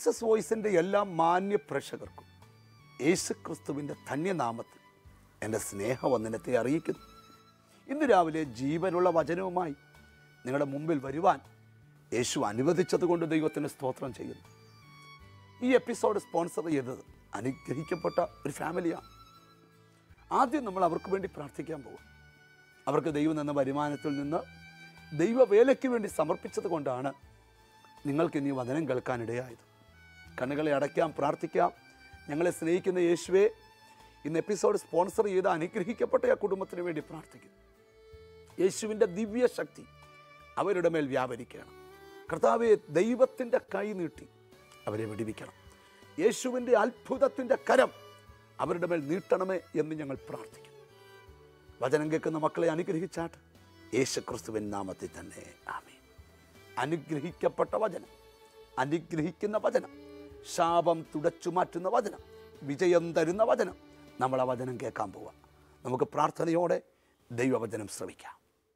Jesus വോയിസിൻ്റെ എല്ലാ മാന്യ പ്രേക്ഷകർക്കും യേശു ക്രിസ്തുവിൻ്റെ ധന്യനാമത്തിൽ എൻ്റെ സ്നേഹവന്ദനത്തെ അറിയിക്കുന്നു ഇന്ന് രാവിലെ ജീവനുള്ള വചനവുമായി നിങ്ങളുടെ മുമ്പിൽ വരുവാൻ യേശു അനുവദിച്ചതുകൊണ്ട് ദൈവത്തിന് സ്തോത്രം ചെയ്യുന്നു ഈ എപ്പിസോഡ് സ്പോൺസർ ചെയ്തത് അനുഗ്രഹിക്കപ്പെട്ട ഒരു ഫാമിലിയാണ് ആദ്യം നമ്മൾ അവർക്ക് വേണ്ടി പ്രാർത്ഥിക്കാൻ പോകും അവർക്ക് ദൈവം എന്ന വരുമാനത്തിൽ നിന്ന് ദൈവവേലയ്ക്ക് വേണ്ടി സമർപ്പിച്ചത് കൊണ്ടാണ് നിങ്ങൾക്ക് ഇനി വചനം കേൾക്കാനിടയായത് കണ്ണുകളെ അടയ്ക്കാം പ്രാർത്ഥിക്കാം ഞങ്ങളെ സ്നേഹിക്കുന്ന യേശുവെ ഇന്ന് എപ്പിസോഡ് സ്പോൺസർ ചെയ്ത അനുഗ്രഹിക്കപ്പെട്ട ആ കുടുംബത്തിന് വേണ്ടി പ്രാർത്ഥിക്കുന്നു യേശുവിൻ്റെ ദിവ്യ ശക്തി അവരുടെ മേൽ വ്യാപരിക്കണം കർത്താവെ ദൈവത്തിൻ്റെ കൈ നീട്ടി അവരെ വിടിവിക്കണം യേശുവിൻ്റെ അത്ഭുതത്തിൻ്റെ കരം അവരുടെ മേൽ നീട്ടണമേ എന്ന് ഞങ്ങൾ പ്രാർത്ഥിക്കുന്നു വചനം കേൾക്കുന്ന മക്കളെ അനുഗ്രഹിച്ചാട്ട് യേശു ക്രിസ്തുവിൻ നാമത്തിൽ തന്നെ ആമേ അനുഗ്രഹിക്കപ്പെട്ട വചനം അനുഗ്രഹിക്കുന്ന വചനം ശാപം തുടച്ചു മാറ്റുന്ന വചനം വിജയം തരുന്ന വചനം നമ്മൾ ആ വചനം കേൾക്കാൻ പോവാം നമുക്ക് പ്രാർത്ഥനയോടെ ദൈവവചനം ശ്രമിക്കാം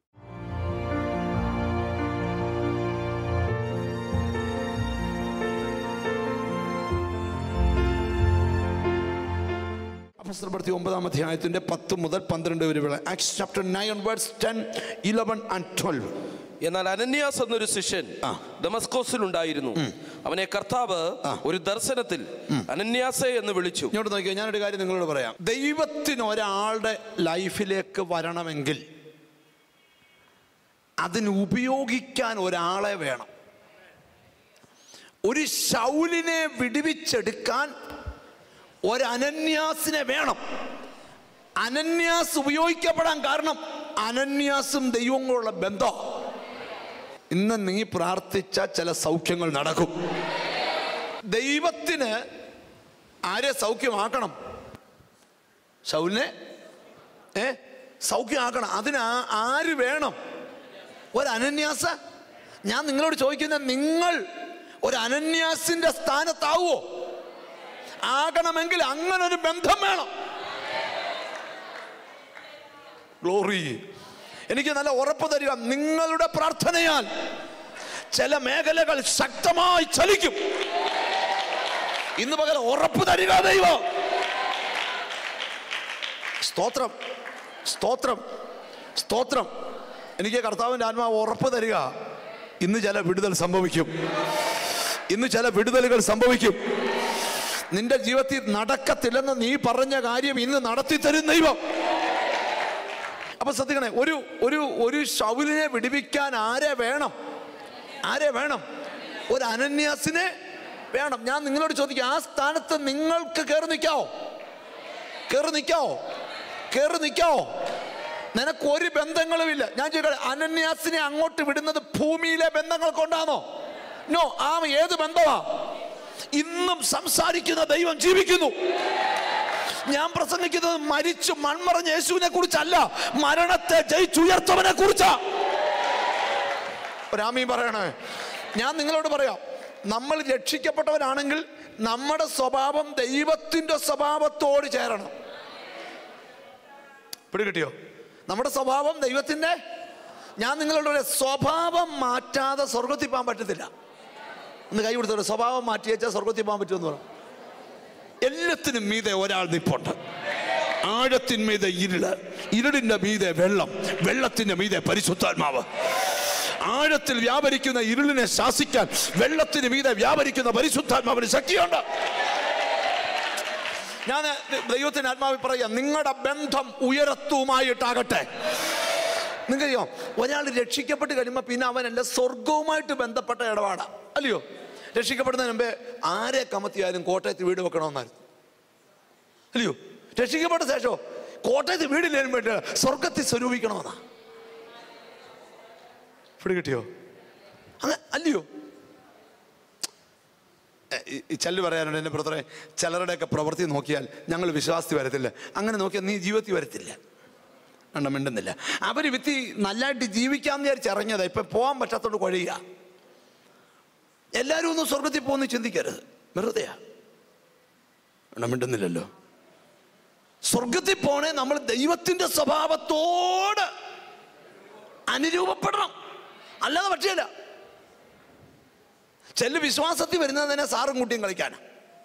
അപ്പസ്തലപ്പെടുത്തി ഒമ്പതാം അധ്യായത്തിന്റെ പത്ത് മുതൽ പന്ത്രണ്ട് വരെയുള്ള Acts chapter nine words ten eleven and twelve എന്നാൽ അനന്യാസ് എന്നൊരു ശിഷ്യൻ ദമസ്കോസിൽ ഉണ്ടായിരുന്നു അവനെ കർത്താവ് ഒരു ദർശനത്തിൽ അനന്യാസെ എന്ന് വിളിച്ചു ഇങ്ങോട്ട് നോക്കിയോ ഞാനൊരു കാര്യം നിങ്ങളോട് പറയാം ദൈവത്തിന് ഒരാളുടെ ലൈഫിലേക്ക് വരണമെങ്കിൽ അതിന് ഉപയോഗിക്കാൻ ഒരാളെ വേണം ഒരു ശൗലിനെ വിടുവിച്ചെടുക്കാൻ ഒരു അനന്യാസിനെ വേണം അനന്യാസ് ഉപയോഗിക്കപ്പെടാൻ കാരണം അനന്യാസും ദൈവവും കൂടെയുള്ള ബന്ധം ഇന്ന് നീ പ്രാർത്ഥിച്ച ചില സൗഖ്യങ്ങൾ നടക്കും ദൈവത്തിന് ആരെ സൗഖ്യമാക്കണം ശൗലിനെ ഏ സൗഖ്യമാക്കണം അതിന് ആ- ആര് വേണം ഒരു അനന്യാസ ഞാൻ നിങ്ങളോട് ചോദിക്കുന്ന നിങ്ങൾ ഒരു അനന്യാസിന്റെ സ്ഥാനത്താവോ ആകണമെങ്കിൽ അങ്ങനെ ഒരു ബന്ധം വേണം ഗ്ലോറി എനിക്ക് നല്ല ഉറപ്പ് തരിക നിങ്ങളുടെ പ്രാർത്ഥനയാൽ ചില മേഖലകൾ ശക്തമായി ചലിക്കും ഇന്ന് പകരം ഉറപ്പ് തരിക ദൈവം സ്തോത്രം സ്തോത്രം സ്തോത്രം എനിക്ക് കർത്താവിൻ്റെ ആത്മാവ് ഉറപ്പ് തരിക ഇന്ന് ചില വിടുതൽ സംഭവിക്കും ഇന്ന് ചില വിടുതലുകൾ സംഭവിക്കും നിന്റെ ജീവിതത്തിൽ നടക്കത്തില്ലെന്ന് നീ പറഞ്ഞ കാര്യം ഇന്ന് നടത്തി തരും ദൈവം അപ്പൊ ശ്രദ്ധിക്കണേ ഒരു ഒരു ഒരു ശൗലിനെ വിടിവിക്കാൻ ആരെ വേണം ആരെ വേണം ഒരു അനന്യാസിനെ വേണം ഞാൻ നിങ്ങളോട് ചോദിക്കാം ആ സ്ഥാനത്ത് നിങ്ങൾക്ക് കയറി നിൽക്കാവോ കയറി നിൽക്കാവോ കയറി നിൽക്കാവോ നിനക്ക് ഒരു ബന്ധങ്ങളുമില്ല ഞാൻ ചോദിക്കട്ടെ അനന്യാസിനെ അങ്ങോട്ട് വിടുന്നത് ഭൂമിയിലെ ബന്ധങ്ങൾ കൊണ്ടാണോ നോ ആ ഏത് ബന്ധമാ ഇന്നും സംസാരിക്കുന്ന ദൈവം ജീവിക്കുന്നു ഞാൻ പ്രസംഗിക്കുന്നത് മരിച്ചു മൺമറഞ്ഞ യേശുവിനെ കുറിച്ചല്ല മരണത്തെ ജയിച്ചുയർത്തവനെ കുറിച്ചാ രാമീ പറയണേ ഞാൻ നിങ്ങളോട് പറയാം നമ്മൾ രക്ഷിക്കപ്പെട്ടവരാണെങ്കിൽ നമ്മുടെ സ്വഭാവം ദൈവത്തിൻ്റെ സ്വഭാവത്തോട് ചേരണം പിടികിട്ടിയോ നമ്മുടെ സ്വഭാവം ദൈവത്തിൻ്റെ ഞാൻ നിങ്ങളോട് പറയാം സ്വഭാവം മാറ്റാതെ സ്വർഗത്തിൽ പോകാൻ പറ്റത്തില്ല ഒന്ന് കൈ കൊടുത്തോ സ്വഭാവം മാറ്റി വെച്ചാൽ സ്വർഗത്തിൽ പോകാൻ പറ്റുമെന്ന് പറഞ്ഞു എല്ലാത്തിനും മീതെ ഒരാൾ നിപ്പുണ്ട് ആഴത്തിന്മീതെ ഇരുള് ഇരുളിന്റെ മീതെ വെള്ളം വെള്ളത്തിന്റെ മീതെ പരിശുദ്ധാത്മാവ് ആഴത്തിൽ വ്യാപരിക്കുന്ന ഇരുളിനെ ശാസിക്കാൻ വെള്ളത്തിന് മീതെ വ്യാപരിക്കുന്ന പരിശുദ്ധാത്മാവിന് ശക്തിയുണ്ട് ഞാൻ ദൈവത്തിന് ആത്മാവിൽ പറയാം നിങ്ങളുടെ ബന്ധം ഉയരത്തുമായിട്ടാകട്ടെ നിങ്ങൾക്കറിയോ ഒരാൾ രക്ഷിക്കപ്പെട്ട് കഴിയുമ്പോൾ പിന്നെ അവനല്ല സ്വർഗവുമായിട്ട് ബന്ധപ്പെട്ട ഇടപാടാ അല്ലയോ രക്ഷിക്കപ്പെടുന്നതിന് മുമ്പേ ആരെ കമത്തിയാലും കോട്ടയത്ത് വീട് വെക്കണമെന്നായിരുന്നു അല്ലയോ രക്ഷിക്കപ്പെട്ട ശേഷമോ കോട്ടയത്ത് വീടില്ലേലും വേണ്ടി സ്വർഗത്തിൽ സ്വരൂപിക്കണമെന്നാ പിടി കിട്ടിയോ അങ്ങനെ അല്ലയോ എ, ഈ- ഈ ചെല്ലു പറയാനുണ്ട് എൻ്റെ ബ്രദറെ ചിലരുടെയൊക്കെ പ്രവൃത്തി നോക്കിയാൽ ഞങ്ങൾ വിശ്വാസത്തിൽ വരത്തില്ല അങ്ങനെ നോക്കിയാൽ നീ ജീവിതത്തിൽ വരത്തില്ല കണ്ട മിണ്ടുന്നില്ല അവർ വിത്തി നല്ലതായിട്ട് ജീവിക്കാന്ന് വിചാരിച്ച് ഇറങ്ങിയതാ ഇപ്പൊ പോകാൻ പറ്റാത്തോണ്ട് കൊഴിയുക എല്ലാവരും ഒന്നും സ്വർഗത്തിൽ പോകുന്ന ചിന്തിക്കരുത് വെറുതെയാ കണ്ട മിണ്ടുന്നില്ലല്ലോ സ്വർഗത്തിൽ പോണേ നമ്മൾ ദൈവത്തിന്റെ സ്വഭാവത്തോട് അനുരൂപപ്പെടണം അല്ലാതെ പറ്റിയല്ല ചെല്ലു വിശ്വാസത്തിൽ വരുന്നത് തന്നെ സാറും കുട്ടിയും കളിക്കാനാ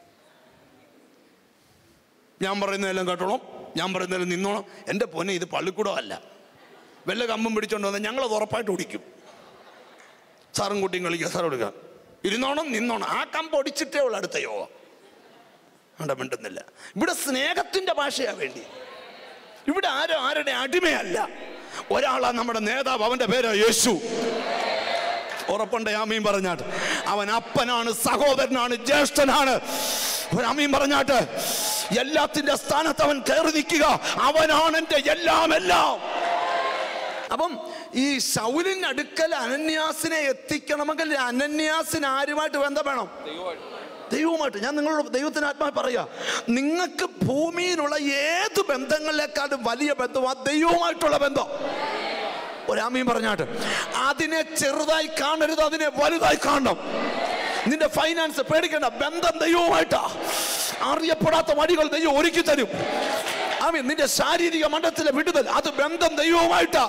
ഞാൻ പറയുന്നതെല്ലാം കേട്ടോളാം ഞാൻ പറയുന്നതെല്ലാം നിന്നോണം എൻ്റെ പൊന്നെ ഇത് പള്ളിക്കൂടം അല്ല വല്ല കമ്പും പിടിച്ചോണ്ട് വന്നാൽ ഞങ്ങളത് ഉറപ്പായിട്ട് ഓടിക്കും സാറും കുട്ടിയും കളിക്കുക സാർ കൊടുക്കുക ഇരുന്നോണം നിന്നോണം ആ കമ്പ് ഒടിച്ചിട്ടേ ഉള്ളു അടുത്ത യോഗം അവിടെ മിണ്ടുന്നില്ല ഇവിടെ സ്നേഹത്തിന്റെ ഭാഷയാ വേണ്ടി ഇവിടെ ആരും ആരുടെ അടിമയല്ല ഒരാളാ നമ്മുടെ നേതാവ് അവന്റെ പേരാ യേശു ഉറപ്പുണ്ട് ആമീൻ പറഞ്ഞാട്ട് അവൻ അപ്പനാണ് സഹോദരനാണ് ജ്യേഷ്ഠനാണ് ഒരു ആമീൻ പറഞ്ഞാട്ട് എല്ലാത്തിന്റെ സ്ഥാനത്ത് അവൻ കയറി നിൽക്കുക അവനാണ് എൻ്റെ എല്ലാം എല്ലാം അപ്പം ഈ ശൗലിന് അടുക്കൽ അനന്യാസിനെ എത്തിക്കണമെങ്കിൽ അനന്യാസിന് ആരുമായിട്ട് ബന്ധം വേണം ദൈവവുമായിട്ട് ഞാൻ നിങ്ങളോട് ദൈവത്തിന് ആത്മാവ് പറയാ നിങ്ങൾക്ക് ഭൂമിയിലുള്ള ഏത് ബന്ധങ്ങളിലേക്കാളും വലിയ ബന്ധമാ ദൈവവുമായിട്ടുള്ള ബന്ധം ഒരാമയും പറഞ്ഞാട്ട് അതിനെ ചെറുതായി കാണരുത് അതിനെ വലുതായി കാണണം നിന്റെ ഫൈനാൻസ് പേടിക്കേണ്ട ബന്ധം ദൈവവുമായിട്ടാ അറിയപ്പെടാത്ത വഴികൾ ദൈവം ഒരുക്കി തരും ആമീൻ നിന്റെ ശാരീരിക മണ്ഡലത്തിലെ വിടുതൽ അത് ബന്ധം ദൈവവുമായിട്ടാ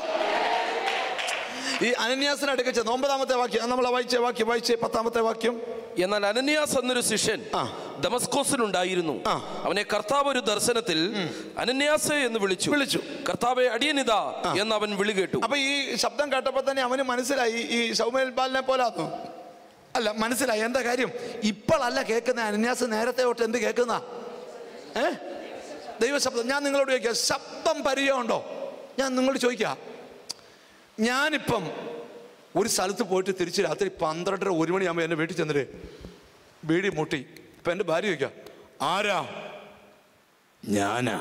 ഈ അനന്യാസിനെ അടുക്കച്ച ഒമ്പതാമത്തെ വാക്യം നമ്മൾ വായിച്ചേ വാക്യം വായിച്ചേ പത്താമത്തെ വാക്യം എന്നാൽ അനന്യാസ് എന്നൊരു ശിഷ്യൻ ആ. ദമസ്കോസിലുണ്ടായിരുന്നു ആ. അവനെ കർത്താവ് ഒരു ദർശനത്തിൽ അനന്യാസ് എന്ന് വിളിച്ചു വിളിച്ചു. കർത്താവെ അടിയനിതാ എന്ന് അവൻ വിളി കേട്ടു അപ്പൊ ഈ ശബ്ദം കേട്ടപ്പോ തന്നെ അവന് മനസ്സിലായി ഈ സൗമ്യൽ ബാലിനെ പോലാന്നു അല്ല മനസ്സിലായി എന്താ കാര്യം ഇപ്പോഴല്ല കേൾക്കുന്ന അനന്യാസ് നേരത്തെ തൊട്ട് എന്ത് കേൾക്കുന്ന ഏ ദൈവശബ്ദം ഞാൻ നിങ്ങളോട് ചോദിക്കുക ശബ്ദം പരിചയമുണ്ടോ ഞാൻ നിങ്ങളോട് ചോദിക്കുക ഞാനിപ്പം ഒരു സ്ഥലത്ത് പോയിട്ട് തിരിച്ച് രാത്രി പന്ത്രണ്ടര ഒരു മണിയാകുമ്പോൾ എൻ്റെ വീട്ടിൽ ചെന്നിട്ട് ബീഡി മുട്ടി ഇപ്പം എൻ്റെ ഭാര്യ ചോദിക്കുക ആരാ ഞാനാ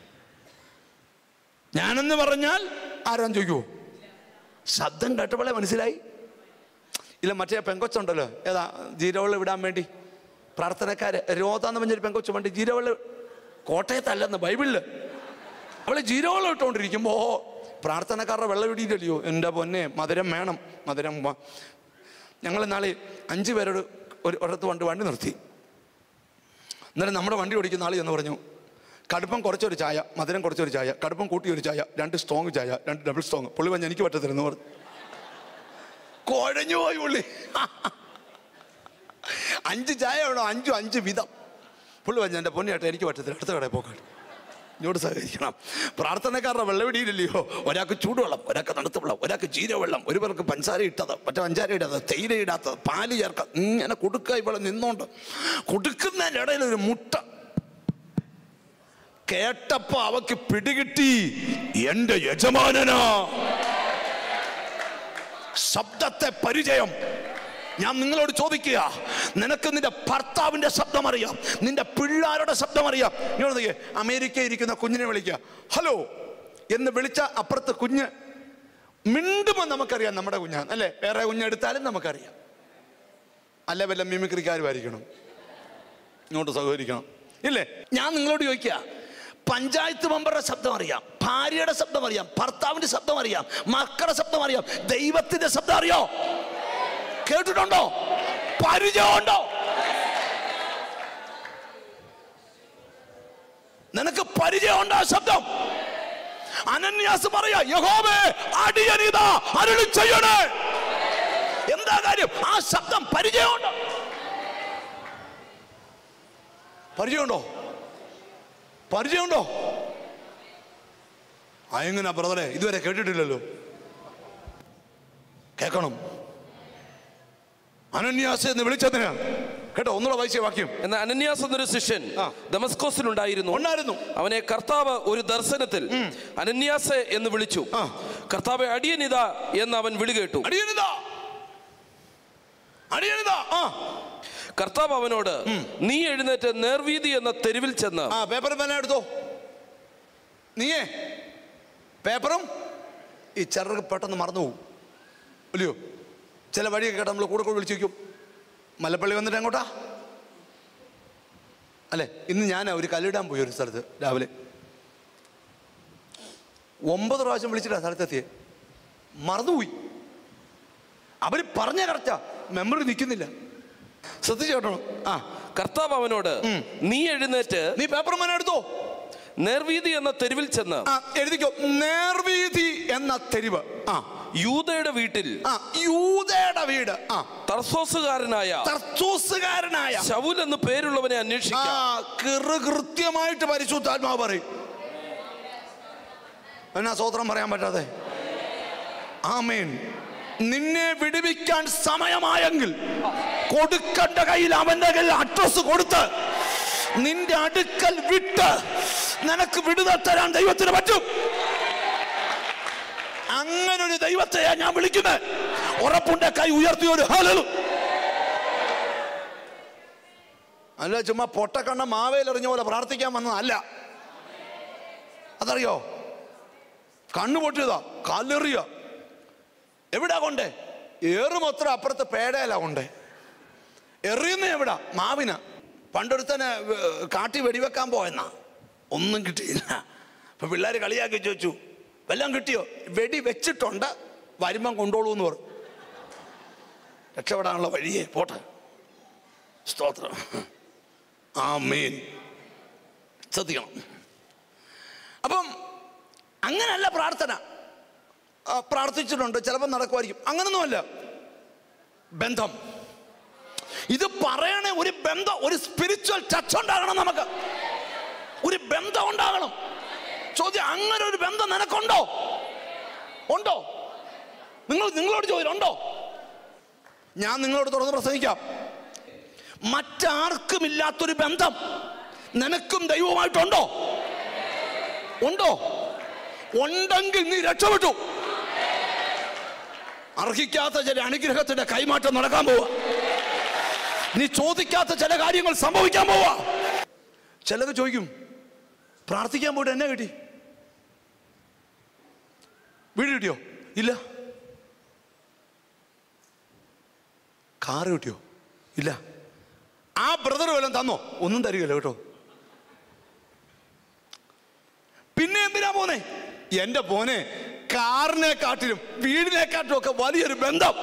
ഞാനെന്ന് പറഞ്ഞാൽ ആരാന്ന് ചോദിക്കുമോ ശബ്ദം കേട്ടപ്പോഴേ മനസ്സിലായി ഇല്ല മറ്റേ പെങ്കൊച്ചുണ്ടല്ലോ ഏതാ ജീരവെള്ളം വിടാൻ വേണ്ടി പ്രാർത്ഥനക്കാര് രോധ എന്ന് പറഞ്ഞൊരു പെങ്കൊച്ചു വേണ്ടി ജീരവെള്ളം കോട്ടയത്തല്ലെന്ന് ബൈബിളില് അവള് ജീരവെള്ളം ഇട്ടുകൊണ്ടിരിക്കുമ്പോ പ്രാർത്ഥനക്കാരുടെ വെള്ളം ഇടിയില്ലല്ലോ എൻ്റെ പൊന്നെ മധുരം വേണം മധുരം ഞങ്ങൾ നാളെ അഞ്ച് പേരോട് ഒരു ഒരിടത്ത് വണ്ടി വണ്ടി നിർത്തി അന്നേരം നമ്മുടെ വണ്ടി ഓടിക്കുന്ന ആൾ എന്ന് പറഞ്ഞു കടുപ്പം കുറച്ചൊരു ചായ മധുരം കുറച്ചൊരു ചായ കടുപ്പം കൂട്ടി ഒരു ചായ രണ്ട് സ്ട്രോങ് ചായ രണ്ട് ഡബിൾ സ്ട്രോങ് പുള്ളി പറഞ്ഞ് എനിക്ക് പറ്റത്തില്ലെന്ന് പറഞ്ഞു കുഴഞ്ഞു പോയി പുള്ളി അഞ്ച് ചായ വേണോ അഞ്ചും അഞ്ച് വിധം പുള്ളി പറഞ്ഞു എൻ്റെ പൊന്നിയായിട്ട് എനിക്ക് പറ്റത്തില്ല അടുത്ത കടയിൽ പോക്കാട്ട് ഇങ്ങോട്ട് സഹകരിക്കണം പ്രാർത്ഥനക്കാരുടെ വെള്ളമിടിയില്ലയോ ഒരാൾക്ക് ചൂടുവെള്ളം ഒരാൾക്ക് തണുത്ത വെള്ളം ഒരാൾക്ക് ജീരവെള്ളം ഒരു പേർക്ക് പഞ്ചസാര ഇട്ടത് മറ്റേ പഞ്ചാര ഇടാത്തത് തേയില ഇടാത്തത് പാല് ചേർക്കുക ഇങ്ങനെ കൊടുക്കുക ഇവിടെ നിന്നോണ്ട് കൊടുക്കുന്നതിൻ്റെ ഇടയിൽ ഒരു മുട്ട കേട്ടപ്പോ അവക്ക് പിടികിട്ടി എന്റെ യജമാനനാ ശബ്ദത്തെ പരിചയം ഞാൻ നിങ്ങളോട് ചോദിക്കുക നിനക്ക് നിന്റെ ഭർത്താവിന്റെ ശബ്ദം അറിയാം നിന്റെ പിള്ളേരുടെ ശബ്ദം അറിയാം ഇങ്ങോട്ട് നോക്കിയേ അമേരിക്കയിൽ ഇരിക്കുന്ന കുഞ്ഞിനെ വിളിക്കുക ഹലോ എന്ന് വിളിച്ച അപ്പുറത്ത് കുഞ്ഞ് മിണ്ടുമ്പോൾ നമുക്കറിയാം നമ്മുടെ കുഞ്ഞാണ് അല്ലേ വേറെ കുഞ്ഞെടുത്താലും നമുക്കറിയാം അല്ല വല്ല മിമിക്രിക്കാരുമായിരിക്കണം ഇങ്ങോട്ട് സഹകരിക്കണം ഇല്ലേ ഞാൻ നിങ്ങളോട് ചോദിക്കുക പഞ്ചായത്ത് മെമ്പറുടെ ശബ്ദം അറിയാം ഭാര്യയുടെ ശബ്ദം അറിയാം ഭർത്താവിന്റെ ശബ്ദം അറിയാം മക്കളുടെ ശബ്ദം അറിയാം ദൈവത്തിന്റെ ശബ്ദം അറിയോ കേട്ടിട്ടുണ്ടോ പരിചയമുണ്ടോ നിനക്ക് പരിചയമുണ്ടോ ആ ശബ്ദം അനന്യാസ് പറയാ യഹോവേ അടിയനിതാ അരുളി ചെയ്യണേ എന്താ കാര്യം ആ ശബ്ദം പരിചയമുണ്ടോ പരിചയമുണ്ടോ പരിചയമുണ്ടോ ആ എങ്ങനാ ബ്രദറെ ഇതുവരെ കേട്ടിട്ടില്ലല്ലോ കേൾക്കണം അനന്യാസ് എന്ന് വിളിച്ചതിന് കേട്ടോ ഒന്നുകൂടെ വായിച്ച വാക്യം എന്നാൽ അനന്യാസ് എന്നൊരു ശിഷ്യൻ ആ. ദമസ്കോസിലുണ്ടായിരുന്നു ഉണ്ടായിരുന്നു അവനെ കർത്താവ് ഒരു ദർശനത്തിൽ അനന്യാസ് എന്ന് വിളിച്ചു ആ. കർത്താവെ അടിയനിതാ എന്ന് അവൻ വിളി കേട്ടു അടിയനിതാ അടിയനിതാ ആ കർത്താവ് അവനോട് നീ എഴുന്നേറ്റ് നേർവീതി എന്ന തെരുവിൽ ചെന്ന് ആ പേപ്പറും പേന എടുത്തോ നീയേ പേപ്പറും ഈ ചിലർക്ക് പെട്ടെന്ന് മറന്നു പോകും ഇല്ലയോ ചില വഴിയൊക്കെ കേട്ട് നമ്മൾ കൂടെ കൂടെ വിളിച്ചു വയ്ക്കും മലപ്പള്ളി വന്നിട്ട് എങ്ങോട്ടാ അല്ലേ ഇന്ന് ഞാൻ ഒരു കല്ലിടാൻ പോയി ഒരു സ്ഥലത്ത് രാവിലെ ഒമ്പത് പ്രാവശ്യം വിളിച്ചിട്ടാ സ്ഥലത്തെത്തിയേ മറന്നുപോയി അവർ പറഞ്ഞ കറക്റ്റാ മെമ്മറി നിൽക്കുന്നില്ല ശ്രദ്ധിച്ചു കേട്ടോ ആ കർത്താവ് അവനോട് നീ എഴുന്നേറ്റ് നീ പേപ്പർ മേന എടുത്തോ നേർവീതി എന്ന തെരുവിൽ ചെന്ന് ആ എഴുതിക്കോ നേർവീതി എന്ന തെരുവ് ആ യൂതയുടെ വീട്ടിൽ ആ യൂതയുടെ വീട് ആ തർസോസുകാരനായ തർത്തൂസുകാരനായ ശൗൽ എന്ന് പേരുള്ളവനെ ആ അന്വേഷിക്കാം കിറു കൃത്യമായിട്ട് പരിശുദ്ധാത്മാവ് പറയും എന്നാ സ്വോത്രം പറയാൻ പറ്റാതെ ആമേൻ നിന്നെ വിടുവിക്കാൻ സമയമായെങ്കിൽ കൊടുക്കണ്ട കയ്യിൽ അവന്റെ കയ്യിൽ അഡ്രസ് കൊടുത്ത് നിന്റെ അടുക്കൽ വിട്ട് നിനക്ക് വിടുതൽ തരാൻ ദൈവത്തിന് പറ്റും അങ്ങനെ ഒരു ദൈവത്തെയാ ഞാൻ വിളിക്കുന്നത് ഉറപ്പുണ്ട് കൈ ഉയർത്തി ഒരു ഹലു അല്ല ചുമ്മാ പൊട്ടക്കണ്ണ മാവേലെറിഞ്ഞ പോലെ പ്രാർത്ഥിക്കാൻ വന്നതല്ല അതറിയോ കണ്ണു പൊട്ടിയതാ കല്ലെറിയ എവിടാ കൊണ്ടേ ഏറുമൊത്ര അപ്പുറത്ത് പേടയല്ല കൊണ്ടേ എറിയുന്ന എവിടാ മാവിന പണ്ടൊരുത്തനെ ഏർ, കാട്ടി വെടിവെക്കാൻ പോയെന്നാ ഒന്നും കിട്ടിയില്ല അപ്പൊ പിള്ളേർ കളിയാക്കി ചോദിച്ചു വല്ലതും കിട്ടിയോ വെടി വെച്ചിട്ടുണ്ട് വരുമ്പം കൊണ്ടോളൂ എന്ന് പറഞ്ഞു രക്ഷപ്പെടാനുള്ള വഴിയേ പോട്ടെ സ്തോത്രം ആ മീൻ ശ്രദ്ധിക്കണം അപ്പം അങ്ങനല്ല പ്രാർത്ഥന ആ, പ്രാർത്ഥിച്ചിട്ടുണ്ട് ചിലപ്പോൾ നടക്കുമായിരിക്കും അങ്ങനൊന്നുമല്ല ബന്ധം ഇത് പറയണേ ഒരു ബന്ധം ഒരു സ്പിരിച്വൽ ടച്ച് ഉണ്ടാകണം നമുക്ക് ഒരു ബന്ധം ഉണ്ടാകണം ചോദ്യം അങ്ങനെ ഒരു ബന്ധം നിനക്കുണ്ടോ ഉണ്ടോ നിങ്ങൾ നിങ്ങളോട് ചോദ്യം ഉണ്ടോ ഞാൻ നിങ്ങളോട് തുറന്ന് പ്രസംഗിക്കാം മറ്റാർക്കും ഇല്ലാത്തൊരു ബന്ധം നിനക്കും ദൈവവുമായിട്ടുണ്ടോ ഉണ്ടോ ഉണ്ടെങ്കിൽ നീ രക്ഷപ്പെട്ടു അർഹിക്കാത്ത ചില അനുഗ്രഹത്തിന്റെ കൈമാറ്റം നടക്കാൻ പോവാ നീ ചോദിക്കാത്ത ചില കാര്യങ്ങൾ സംഭവിക്കാൻ പോവാ ചിലത് ചോദിക്കും പ്രാർത്ഥിക്കാൻ പോയിട്ട് എന്നെ കിട്ടി വീട് കിട്ടിയോ ഇല്ല കാറ് കിട്ടിയോ ഇല്ല ആ ബ്രദർ വല്ലതും തന്നോ ഒന്നും തരികല്ലോ കേട്ടോ പിന്നെ എന്തിനാ പോന്നെ എന്റെ പോനെ കാറിനെ കാട്ടിലും വീടിനെ കാട്ടിലും ഒക്കെ വലിയൊരു ബന്ധം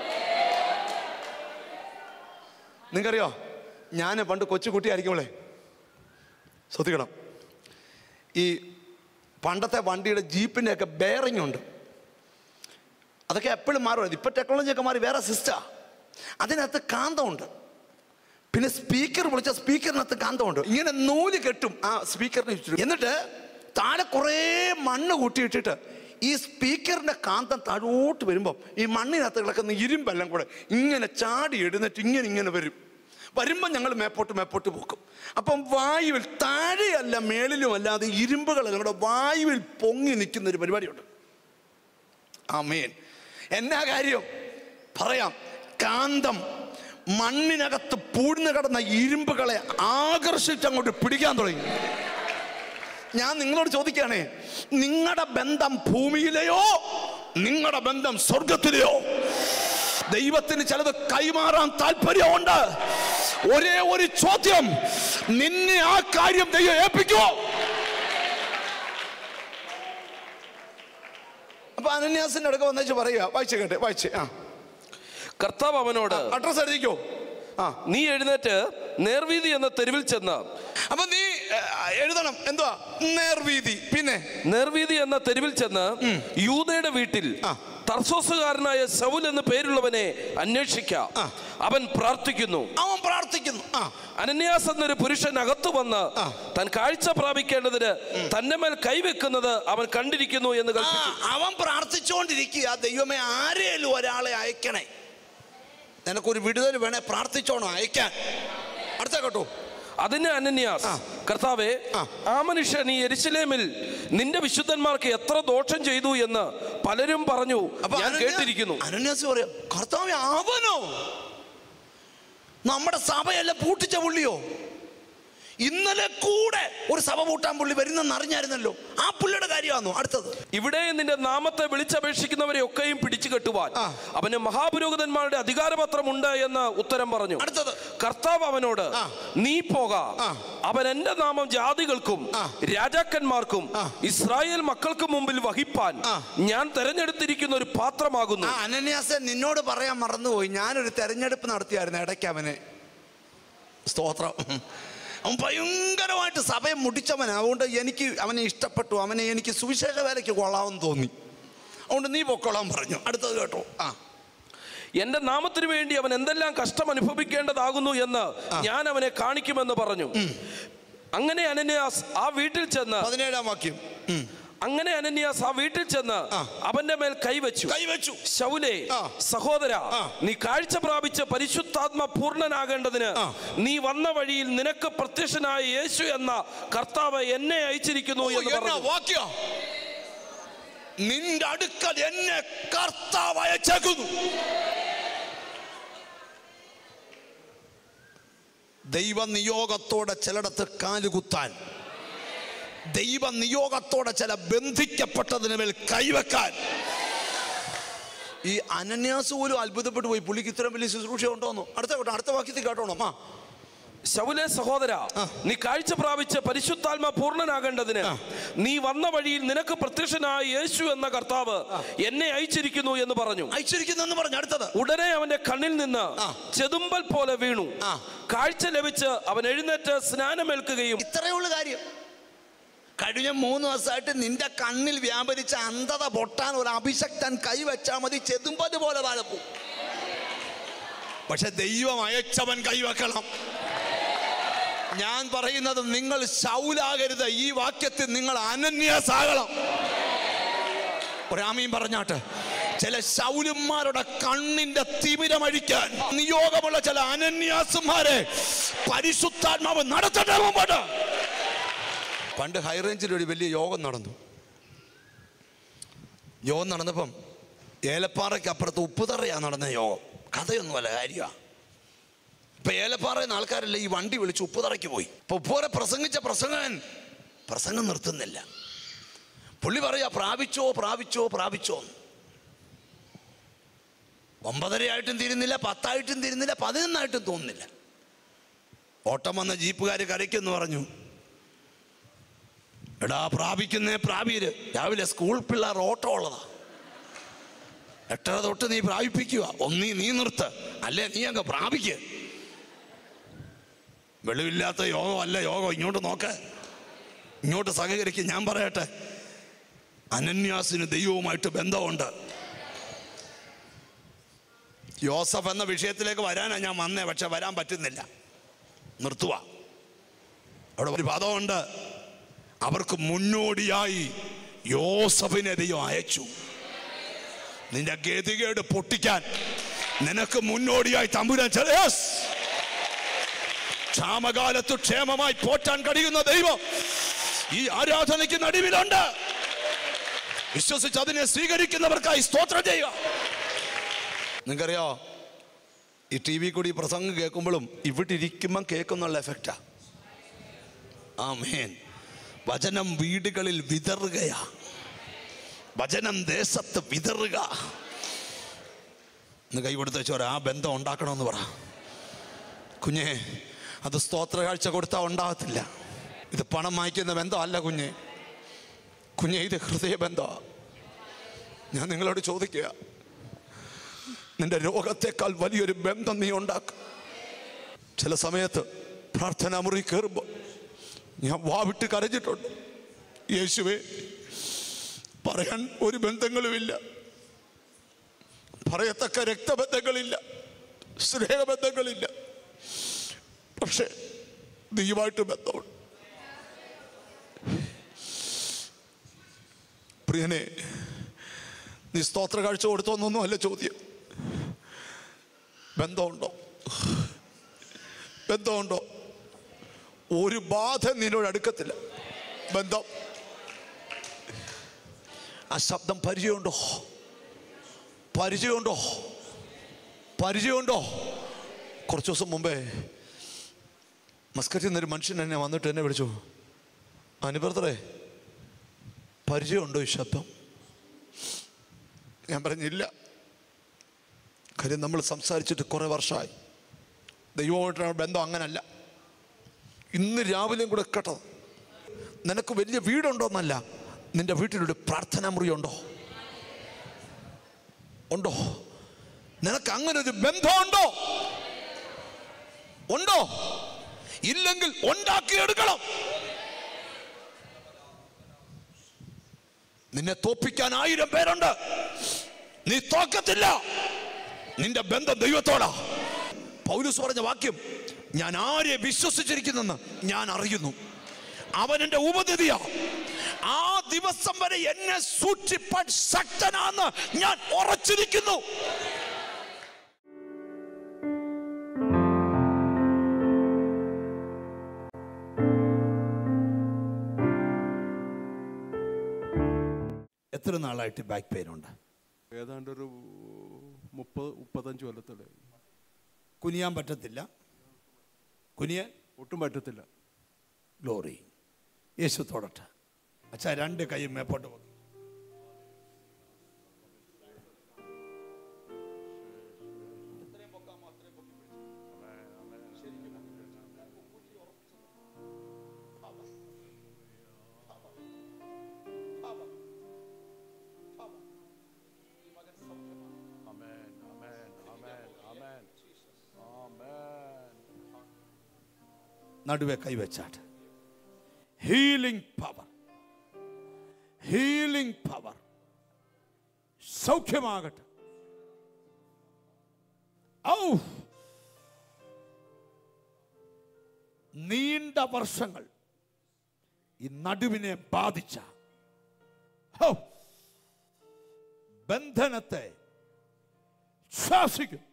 നിങ്ങറിയോ ഞാൻ പണ്ട് കൊച്ചു കുട്ടിയായിരിക്കുമ്പോളേ ശ്രദ്ധിക്കണം ഈ പണ്ടത്തെ വണ്ടിയുടെ ജീപ്പിൻ്റെ ഒക്കെ ബെയറിംഗ് ഉണ്ട് അതൊക്കെ എപ്പോഴും മാറും ഇപ്പൊ ടെക്നോളജി ഒക്കെ മാറി വേറെ സിസ്റ്റാ അതിനകത്ത് കാന്തമുണ്ട് പിന്നെ സ്പീക്കർ വിളിച്ച സ്പീക്കറിനകത്ത് കാന്തമുണ്ട് ഇങ്ങനെ നൂല് കെട്ടും ആ സ്പീക്കറിന് ചുറ്റും എന്നിട്ട് താഴെ കുറേ മണ്ണ് കൂട്ടിയിട്ടിട്ട് ഈ സ്പീക്കറിന്റെ കാന്തം താഴോട്ട് വരുമ്പോൾ ഈ മണ്ണിനകത്ത് കിടക്കുന്ന ഇരുമ്പെല്ലാം കൂടെ ഇങ്ങനെ ചാടി എഴുന്നേറ്റ് ഇങ്ങനെ ഇങ്ങനെ വരും വരുമ്പോൾ ഞങ്ങൾ മേപ്പോട്ട് മേപ്പോട്ട് പോക്കും അപ്പം വായുവിൽ താഴെയല്ല മേളിലും അല്ലാതെ ഇരുമ്പുകളെല്ലാം കൂടെ വായുവിൽ പൊങ്ങി നിൽക്കുന്ന ഒരു പരിപാടിയുണ്ട് ആമേൻ എന്നാ കാര്യം പറയാം കാന്തം മണ്ണിനകത്ത് പൂഴ്ന്നു കിടന്ന ഇരുമ്പുകളെ ആകർഷിച്ച് അങ്ങോട്ട് പിടിക്കാൻ തുടങ്ങി ഞാൻ നിങ്ങളോട് ചോദിക്കുകയാണേ നിങ്ങളുടെ ബന്ധം ഭൂമിയിലെയോ നിങ്ങളുടെ ബന്ധം സ്വർഗത്തിലെയോ ദൈവത്തിന് ചിലത് കൈമാറാൻ താല്പര്യമുണ്ട് ഒരേ ഒരു ചോദ്യം നിന്നെ ആ കാര്യം ദൈവം ഏൽപ്പിക്കുമോ അപ്പൊ അനന്യാസിന്റെ അടുക്ക വന്നേച്ച് പറയുക വായിച്ചു കേട്ടെ വായിച്ച് ആ കർത്താവ് അവനോട് അഡ്രസ് എഴുതിക്കോ ആ നീ എഴുന്നേറ്റ് നേർവീതി എന്ന തെരുവിൽ ചെന്ന് അപ്പൊ നീ ഏ, എഴുതണം എന്തുവാ നേർവീതി പിന്നെ നേർവീതി എന്ന തെരുവിൽ ചെന്ന് യൂതയുടെ വീട്ടിൽ ആ. തർസോസുകാരനായ സൗൽ എന്ന് പേരുള്ളവനെ അന്വേഷിക്കാം ആ. അവൻ പ്രാർത്ഥിക്കുന്നു അവൻ പ്രാർത്ഥിക്കുന്നു ആ അനന്യാസ് എന്നൊരു പുരുഷൻ അകത്തു വന്ന് ആ. താൻ കാഴ്ച പ്രാപിക്കേണ്ടതിന് തന്റെ മേൽ കൈവെക്കുന്നത് അവൻ കണ്ടിരിക്കുന്നു എന്ന് ആ, കൽപ്പിച്ചു അവൻ പ്രാർത്ഥിച്ചുകൊണ്ടിരിക്കുക ദൈവമേ ആരെയും ഒരാളെ അയക്കണേ നിനക്കൊരു വിടുതൽ വേണേ പ്രാർത്ഥിച്ചോണോ അയക്കാൻ അടുത്ത കേട്ടോ അതിന് അനന്യാസ് കർത്താവെ ആ. ആ മനുഷ്യൻ ഈ എരിശിലേമിൽ നിന്റെ വിശുദ്ധന്മാർക്ക് എത്ര ദോഷം ചെയ്തു എന്ന് പലരും പറഞ്ഞു അപ്പൊ ഞാൻ അനന്യ- കേട്ടിരിക്കുന്നു അനന്യാസ് പറയാം കർത്താവ് അവനോ നമ്മുടെ സഭയല്ല പൂട്ടിച്ച പുള്ളിയോ ഇന്നലെ കൂടെ ഒരു സഭ പൂട്ടാൻ പുള്ളി വരുന്നെന്ന് അറിഞ്ഞായിരുന്നല്ലോ ആ പുള്ളിയുടെ കാര്യമാണോ അടുത്തത് ഇവിടെ നിന്റെ നാമത്തെ വിളിച്ചപേക്ഷിക്കുന്നവരെ ഒക്കെയും പിടിച്ചു കെട്ടുവാൻ ആ. അവന് മഹാപുരോഹിതന്മാരുടെ അധികാരപത്രം ഉണ്ട് എന്ന് ഉത്തരം പറഞ്ഞു അടുത്തത് കർത്താവ് അവനോട് ആ. നീ പോക ആ. അവൻ എന്റെ നാമം ജാതികൾക്കും ആ. രാജാക്കന്മാർക്കും ആ. ഇസ്രായേൽ മക്കൾക്ക് മുമ്പിൽ വഹിപ്പാൻ ആ. ഞാൻ തെരഞ്ഞെടുത്തിരിക്കുന്ന ഒരു പാത്രമാകുന്നു ആ അനന്യാസൻ നിന്നോട് പറയാൻ മറന്നുപോയി ഞാനൊരു തെരഞ്ഞെടുപ്പ് നടത്തിയായിരുന്നു ഇടയ്ക്ക് അവന് സ്തോത്രം അവൻ ഭയങ്കരമായിട്ട് സഭയെ മുടിച്ചവൻ അതുകൊണ്ട് എനിക്ക് അവനെ ഇഷ്ടപ്പെട്ടു അവനെ എനിക്ക് സുവിശേഷ വേലയ്ക്ക് കൊള്ളാമെന്ന് തോന്നി അതുകൊണ്ട് നീ പൊക്കോളാൻ പറഞ്ഞു അടുത്തത് കേട്ടോ ആ എന്റെ നാമത്തിന് വേണ്ടി അവൻ എന്തെല്ലാം കഷ്ടം അനുഭവിക്കേണ്ടതാകുന്നു എന്ന് ഞാൻ അവനെ കാണിക്കുമെന്ന് പറഞ്ഞു അങ്ങനെ അനന്യാസ് ആ വീട്ടിൽ ചെന്ന് പതിനേഴാം വാക്യം ഉം. അങ്ങനെ അനന്യാസ് ആ വീട്ടിൽ ചെന്ന് ആ. അവന്റെ മേൽ കൈവച്ചു കൈവച്ചു ശൗലേ ആ. സഹോദര ആ. നീ കാഴ്ച പ്രാപിച്ച പരിശുദ്ധാത്മ പൂർണ്ണനാകേണ്ടതിന് ആ. നീ വന്ന വഴിയിൽ നിനക്ക് പ്രത്യക്ഷനായ യേശു എന്ന കർത്താവ് എന്നെ അയച്ചിരിക്കുന്നു ഓ, എന്ന് എന്നാ പറഞ്ഞു വാക്യം നിന്റെ അടുക്കൽ എന്നെ കർത്താവ് അയച്ചേക്കുന്നു ദൈവ നിയോഗത്തോടെ ചിലടത്ത് കാലുകുത്താൻ ദൈവ നിയോഗത്തോടെ ചില ബന്ധിക്കപ്പെട്ടതിന് മേൽ കൈവെക്കാൻ ഈ അനന്യാസ് പോലും അത്ഭുതപ്പെട്ടു പോയി പുള്ളിക്ക് ഇത്രയും വലിയ ശുശ്രൂഷ ഉണ്ടോന്നു അടുത്ത കേട്ടോ അടുത്ത വാക്യത്തിൽ കേട്ടോണം ആ ശൗലേ സഹോദര നീ കാഴ്ച പ്രാപിച്ച പരിശുദ്ധാത്മ പൂർണ്ണനാകേണ്ടതിന് നീ വന്ന വഴിയിൽ നിനക്ക് പ്രത്യക്ഷനായ യേശു എന്ന കർത്താവ് എന്നെ അയച്ചിരിക്കുന്നു എന്ന് പറഞ്ഞു അയച്ചിരിക്കുന്നെന്ന് പറഞ്ഞു അടുത്തത് ഉടനെ അവന്റെ കണ്ണിൽ നിന്ന് ആ. ചെതുമ്പൽ പോലെ വീണു ആ. കാഴ്ച ലഭിച്ച് അവൻ എഴുന്നേറ്റ് സ്നാനമേൽക്കുകയും ഇത്രയേ ഉള്ളു കാര്യം കഴിഞ്ഞ മൂന്ന് ദിവസമായിട്ട് നിന്റെ കണ്ണിൽ വ്യാപരിച്ച അന്ധത പൊട്ടാൻ ഒരു അഭിഷക്തൻ കൈവച്ചാൽ മതി ചെതുമ്പത് പോലെ വാഴപ്പൂ പക്ഷെ ദൈവം അയച്ചവൻ കൈവെക്കണം ഞാൻ പറയുന്നത് നിങ്ങൾ ശൗലാകരുത് ഈ വാക്യത്തിൽ നിങ്ങൾ അനന്യാസാകണം ഒരാമയും പറഞ്ഞാട്ട് ചില ശൗലുമാരുടെ കണ്ണിന്റെ തിമിരമഴിക്കാൻ നിയോഗമുള്ള ചില അനന്യാസുമാരെ പരിശുദ്ധാത്മാവ് നടത്തട്ടെ മുമ്പോട്ട് പണ്ട് ഹൈറേഞ്ചിൽ ഒരു വലിയ യോഗം നടന്നു യോഗം നടന്നപ്പം ഏലപ്പാറയ്ക്ക് അപ്പുറത്ത് ഉപ്പുതറയാ നടന്ന യോഗം കഥയൊന്നുമല്ല കാര്യമാണ് ഇപ്പൊ ഏലപ്പാറയിൽ നിന്ന് ആൾക്കാരല്ല ഈ വണ്ടി വിളിച്ച് ഉപ്പുതറയ്ക്ക് പോയി ഇപ്പൊ ഉപ്പുതറ പ്രസംഗിച്ച പ്രസംഗൻ പ്രസംഗം നിർത്തുന്നില്ല പുള്ളി പറയാ പ്രാപിച്ചോ പ്രാപിച്ചോ പ്രാപിച്ചോ എന്ന്. ഒമ്പതരയായിട്ടും തീരുന്നില്ല പത്തായിട്ടും തീരുന്നില്ല പതിനൊന്നായിട്ടും തോന്നുന്നില്ല ഓട്ടം വന്ന ജീപ്പുകാർ കരയ്ക്കെന്ന് പറഞ്ഞു എടാ പ്രാപിക്കുന്നേ പ്രാപീര് രാവിലെ സ്കൂൾ പിള്ളേർ ഓട്ടം ഉള്ളതാ എട്ടര തൊട്ട് നീ പ്രാപിപ്പിക്കുക ഒന്നീ നീ നിർത്ത് അല്ലേ നീ അങ്ങ് പ്രാപിക്ക് വെളിവില്ലാത്ത യോഗം അല്ല യോഗം ഇങ്ങോട്ട് നോക്ക് ഇങ്ങോട്ട് സഹകരിക്കും ഞാൻ പറയട്ടെ അനന്യാസിന് ദൈവവുമായിട്ട് ബന്ധമുണ്ട് യോസഫ് എന്ന വിഷയത്തിലേക്ക് വരാനാ ഞാൻ വന്നേ പക്ഷെ വരാൻ പറ്റുന്നില്ല നിർത്തുക അവിടെ ഒരു പദമുണ്ട് അവർക്ക് മുന്നോടിയായി യോസഫിനെ ദൈവം അയച്ചു നിന്റെ ഗതികേട് പൊട്ടിക്കാൻ നിനക്ക് മുന്നോടിയായി തമ്പുരാൻ ചില Yes! ക്ഷാമകാലത്ത് ക്ഷേമമായി പോറ്റാൻ കഴിയുന്ന ദൈവം ഈ ആരാധനയ്ക്ക് നടുവിലുണ്ട് വിശ്വസിച്ച് അതിനെ സ്വീകരിക്കുന്നവർക്കായി സ്തോത്രം ചെയ്യുക നിങ്ങൾക്കറിയോ ഈ ടി വി കൂടി ഈ പ്രസംഗം കേൾക്കുമ്പോഴും ഇവിടെ ഇരിക്കുമ്പം കേൾക്കുന്നുള്ള എഫക്റ്റാ ആ മേൻ വചനം വീടുകളിൽ വിതറുകയാ വചനം ദേശത്ത് വിതറുക ഇന്ന് കൈ കൊടുത്ത് വെച്ചോരാ ആ ബന്ധം ഉണ്ടാക്കണമെന്ന് പറ കുഞ്ഞെ അത് സ്തോത്ര കാഴ്ച കൊടുത്താൽ ഉണ്ടാകത്തില്ല ഇത് പണം വാങ്ങിക്കുന്ന ബന്ധമല്ല കുഞ്ഞെ കുഞ്ഞെ ഇത് ഹൃദയ ബന്ധമാണ് ഞാൻ നിങ്ങളോട് ചോദിക്കുക നിന്റെ രോഗത്തെക്കാൾ വലിയൊരു ബന്ധം നീ ഉണ്ടാക്കും ചില സമയത്ത് പ്രാർത്ഥനാ മുറി കയറുമ്പോൾ ഞാൻ വാവിട്ട് കരഞ്ഞിട്ടുണ്ട് യേശുവേ പറയാൻ ഒരു ബന്ധങ്ങളുമില്ല പറയത്തക്ക രക്തബന്ധങ്ങളില്ല സ്നേഹബന്ധങ്ങളില്ല പക്ഷെ നീയുമായിട്ട് ബന്ധമുണ്ട് പ്രിയനെ നീ സ്തോത്ര കാഴ്ച കൊടുത്തോന്നൊന്നും അല്ല ചോദ്യം ബന്ധമുണ്ടോ ബന്ധമുണ്ടോ ഒരു ബാധ നിന്നോട് അടുക്കത്തില്ല ബന്ധം ആ ശബ്ദം പരിചയമുണ്ടോ പരിചയമുണ്ടോ പരിചയമുണ്ടോ കുറച്ച് ദിവസം മുമ്പേ മസ്കറ്റിൽ നിന്നൊരു മനുഷ്യൻ എന്നെ വന്നിട്ട് എന്നെ വിളിച്ചു അനുബ്രതറെ പരിചയമുണ്ടോ ഈ ശബ്ദം ഞാൻ പറഞ്ഞില്ല കാര്യം നമ്മൾ സംസാരിച്ചിട്ട് കുറേ വർഷമായി ദൈവമായിട്ടുള്ള ബന്ധം അങ്ങനല്ല ഇന്ന് രാവിലെയും കൂടെ കേട്ടത് നിനക്ക് വലിയ വീടുണ്ടോന്നല്ല നിന്റെ വീട്ടിലൊരു പ്രാർത്ഥനാ മുറി ഉണ്ടോ ഉണ്ടോ നിനക്ക് അങ്ങനെ ഒരു ബന്ധമുണ്ടോ ഉണ്ടോ ഇല്ലെങ്കിൽ ഉണ്ടാക്കിയെടുക്കണം നിന്നെ തോപ്പിക്കാൻ ആയിരം പേരുണ്ട് നീ തോക്കത്തില്ല നിന്റെ ബന്ധം ദൈവത്തോടാ പൗലൂസ് പറഞ്ഞ വാക്യം ഞാൻ ആരെ വിശ്വസിച്ചിരിക്കുന്നെന്ന് ഞാൻ അറിയുന്നു അവൻ എന്റെ ഉപതിഥിയാ ആ ദിവസം വരെ എന്നെ സൂക്ഷിപ്പാൻ ശക്തനാന്ന് ഞാൻ ഉറച്ചിരിക്കുന്നു എത്ര നാളായിട്ട് ബാക്ക് പെയിൻ ഉണ്ട് ഏതാണ്ട് ഒരു മുപ്പത് മുപ്പത്തഞ്ച് കൊല്ലത്തില് കുനിയാൻ പറ്റത്തില്ല കുനിയാൻ ഒട്ടും പറ്റത്തില്ല ഗ്ലോറി യേശു തൊടട്ടെ അച്ഛാ രണ്ട് കൈയും മേപ്പോട്ട് വെക്ക്. നടുവെ കൈവച്ചാട്ട് ഹീലിംഗ് പവർ ഹീലിംഗ് പവർ സൗഖ്യമാകട്ടെ ഔ നീണ്ട വർഷങ്ങൾ ഈ നടുവിനെ ബാധിച്ച ഹൗ, ബന്ധനത്തെ ശ്വാസിക്കും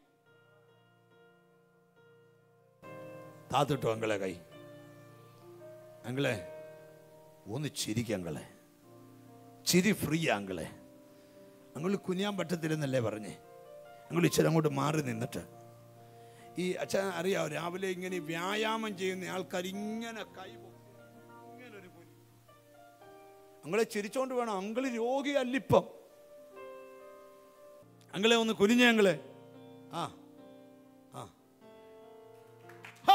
താത്തിട്ടു അങ്കളെ കൈ അങ്കളെ ഒന്ന് ചിരിക്കുക അങ്കളെ ചിരി ഫ്രീ അങ്കളെ അങ്ങൾ കുനിയാൻ പറ്റത്തില്ലെന്നല്ലേ പറഞ്ഞേ അങ്ങൾ ഇച്ചിരി അങ്ങോട്ട് മാറി നിന്നിട്ട് ഈ അച്ഛൻ അറിയാവോ രാവിലെ ഇങ്ങനെ ഈ വ്യായാമം ചെയ്യുന്ന ആൾക്കാർ ഇങ്ങനെ കൈ പൊക്കി, ഇങ്ങനെ ഒരു കുനി അങ്ങളെ ചിരിച്ചോണ്ട് വേണം അങ്കിള് രോഗിയല്ലിപ്പം അങ്ങളെ ഒന്ന് കുനിഞ്ഞേ അങ്ങളെ ആ ആ ഹാ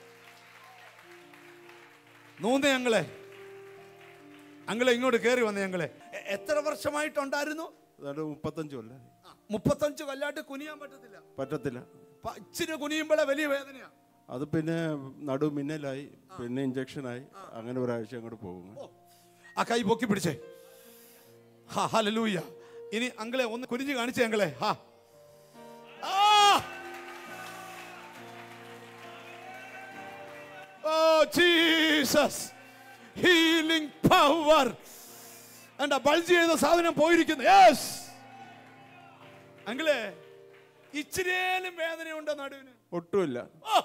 നൂന്നേ ഞങ്ങളെ അങ്ങളെ ഇങ്ങോട്ട് കയറി വന്നേ ഞങ്ങളെ എ- എത്ര വർഷമായിട്ടുണ്ടായിരുന്നു ഏതാണ്ട് മുപ്പത്തഞ്ച് കൊല്ലം ആ, മുപ്പത്തഞ്ച് കൊല്ലായിട്ട് കുനിയാൻ പറ്റത്തില്ല പറ്റത്തില്ല പ- ഇച്ചിരി കുനിയുമ്പോഴേ വലിയ വേദനയാ അത് പിന്നെ നടു മിന്നലായി പിന്നെ ഇഞ്ചക്ഷനായി അങ്ങനെ ഒരാഴ്ച അങ്ങോട്ട് പോകും ആ കൈ പൊക്കി പിടിച്ചേ ഹാ ഹല്ലേലൂയ ഇനി അങ്ങളെ ഒന്ന് കുനിഞ്ഞ് കാണിച്ചേ അങ്ങളെ ഹാ ആ! ഓ ജീസസ് ഹീലിംഗ് പവർ എന്താ ബൾജ് ചെയ്ത സാധനം പോയിരിക്കുന്നു യെസ് അങ്ങളെ ഇച്ചിരിയേലും വേദനയുണ്ടോ നടുവിന് ഒട്ടുമില്ല ഓ!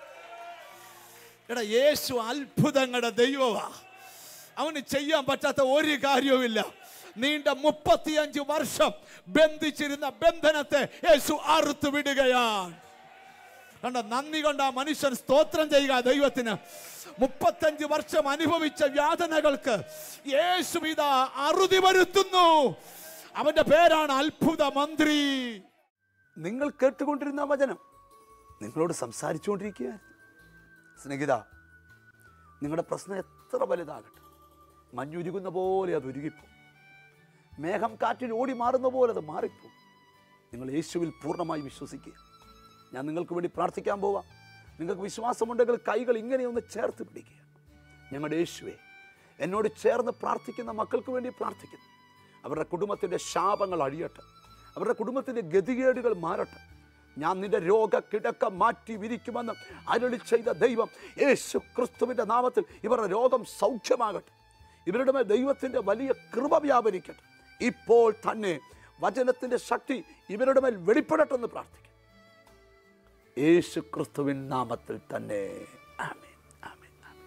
എടാ യേശു അത്ഭുതങ്ങളുടെ ദൈവമാ അവന് ചെയ്യാൻ പറ്റാത്ത ഒരു കാര്യവുമില്ല നീണ്ട മുപ്പത്തിയഞ്ച് വർഷം ബന്ധിച്ചിരുന്ന ബന്ധനത്തെ യേശു അറുത്തു വിടുകയാണ് കണ്ട നന്ദി കൊണ്ട് ആ മനുഷ്യൻ സ്തോത്രം ചെയ്യുക ദൈവത്തിന് മുപ്പത്തഞ്ച് വർഷം അനുഭവിച്ച വ്യാതനകൾക്ക് യേശു ഇതാ അറുതി വരുത്തുന്നു അവന്റെ പേരാണ് അത്ഭുത മന്ത്രി നിങ്ങൾ കേട്ടുകൊണ്ടിരുന്ന വചനം നിങ്ങളോട് സംസാരിച്ചുകൊണ്ടിരിക്കുകയായിരുന്നു സ്നേഹിത നിങ്ങളുടെ പ്രശ്നം എത്ര വലുതാകട്ടെ മഞ്ഞുരുകുന്ന പോലെ അത് ഉരുകിപ്പോ മേഘം കാറ്റിൽ ഓടി മാറുന്ന പോലെ അത് മാറിപ്പോ നിങ്ങൾ യേശുവിൽ പൂർണ്ണമായി വിശ്വസിക്കുക ഞാൻ നിങ്ങൾക്ക് വേണ്ടി പ്രാർത്ഥിക്കാൻ പോവാം നിങ്ങൾക്ക് വിശ്വാസമുണ്ടെങ്കിൽ കൈകൾ ഇങ്ങനെ ഒന്ന് ചേർത്ത് പിടിക്കുക ഞങ്ങളുടെ യേശുവെ എന്നോട് ചേർന്ന് പ്രാർത്ഥിക്കുന്ന മക്കൾക്ക് വേണ്ടി പ്രാർത്ഥിക്കുന്നു അവരുടെ കുടുംബത്തിൻ്റെ ശാപങ്ങൾ അഴിയട്ടെ അവരുടെ കുടുംബത്തിൻ്റെ ഗതികേടുകൾ മാറട്ടെ ഞാൻ നിന്റെ രോഗ കിടക്ക മാറ്റി വിരിക്കുമെന്ന് അരുളി ചെയ്ത ദൈവം യേശു ക്രിസ്തുവിൻ്റെ നാമത്തിൽ ഇവരുടെ രോഗം സൗഖ്യമാകട്ടെ ഇവരുടെ മേൽ ദൈവത്തിൻ്റെ വലിയ കൃപ വ്യാപരിക്കട്ടെ ഇപ്പോൾ തന്നെ വചനത്തിൻ്റെ ശക്തി ഇവരുടെ മേൽ വെളിപ്പെടട്ടെ എന്ന് പ്രാർത്ഥിക്കും യേശു ക്രിസ്തുവിൻ നാമത്തിൽ തന്നെ ആമേൻ ആമേൻ ആമേൻ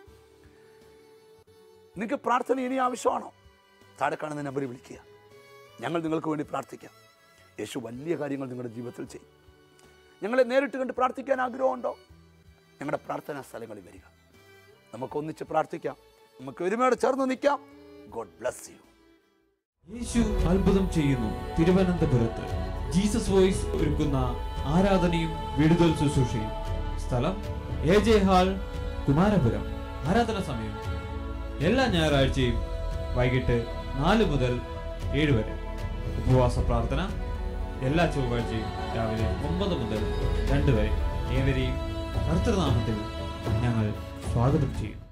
നിങ്ങൾക്ക് പ്രാർത്ഥന ഇനി ആവശ്യമാണോ താഴെ കാണുന്ന നമ്പറിൽ വിളിക്കുക ഞങ്ങൾ നിങ്ങൾക്ക് വേണ്ടി പ്രാർത്ഥിക്കാം യേശു വലിയ കാര്യങ്ങൾ നിങ്ങളുടെ ജീവിതത്തിൽ ചെയ്യും ഞങ്ങളെ നേരിട്ട് കണ്ട് പ്രാർത്ഥിക്കാൻ ആഗ്രഹമുണ്ടോ ഞങ്ങളുടെ പ്രാർത്ഥനാ സ്ഥലങ്ങളിൽ വരിക നമുക്ക് ഒന്നിച്ച് പ്രാർത്ഥിക്കാം നമുക്ക് ഒരുമയോടെ ചേർന്ന് നിൽക്കാം ഗോഡ് ബ്ലസ് യു യേശു അത്ഭുതം ചെയ്യുന്നു തിരുവനന്തപുരത്ത് ജീസസ് വോയിസ് ഒരുക്കുന്ന ആരാധനയും വിടുതൽ ശുശ്രൂഷയും സ്ഥലം എ ജെ ഹാൾ കുമാരപുരം ആരാധന സമയം എല്ലാ ഞായറാഴ്ചയും വൈകിട്ട് നാല് മുതൽ ഏഴ് വരെ ഉപവാസ പ്രാർത്ഥന എല്ലാ ചൊവ്വാഴ്ചയും രാവിലെ ഒമ്പത് മുതൽ രണ്ട് വരെ ഏവരെയും കർത്തൃനാമത്തിൽ ഞങ്ങൾ സ്വാഗതം ചെയ്യുന്നു